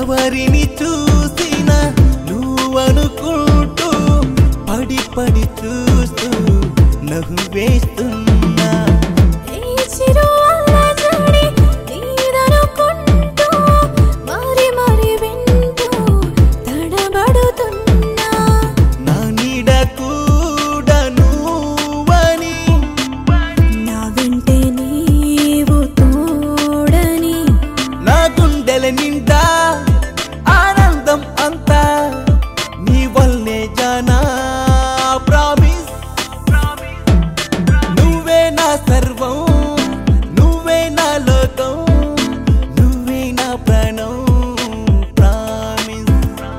ఎవరిని చూసిన నువ్వనుకుంటూ పడి పడి చూస్తూ నవ్వు వేస్తున్నా ఈ చిరు అల్లజడి నీదనుకుంటూ మరి మరి వింటూ తడబడుతున్నా నా నీడ కూడా నువ్వని నా వెంటే నీవు తోడని నా గుండెల నిండా ఆనందం అంతా నీ వల్లే జానా ప్రామిస్ నువ్వే నా సర్వం నువ్వే నా లోకం నువ్వే నా ప్రాణం ప్రామిస్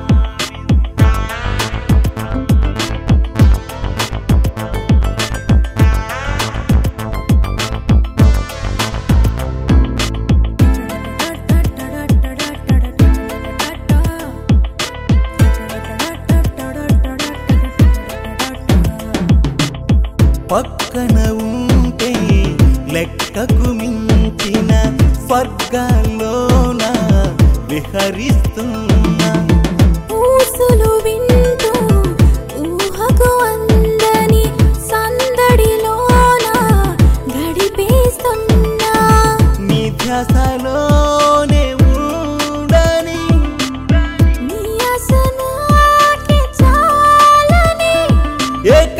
పక్కన ఉంటే లెక్కకు మించిన స్వర్గాల్లోన విహరిస్తున్నా ఊసులు వింటూ ఊహకు అందని సందడిలోన గడిపేస్తున్నా నీ ధ్యాసలోనే ఉండని నీ అసనాకి చాలని ఏ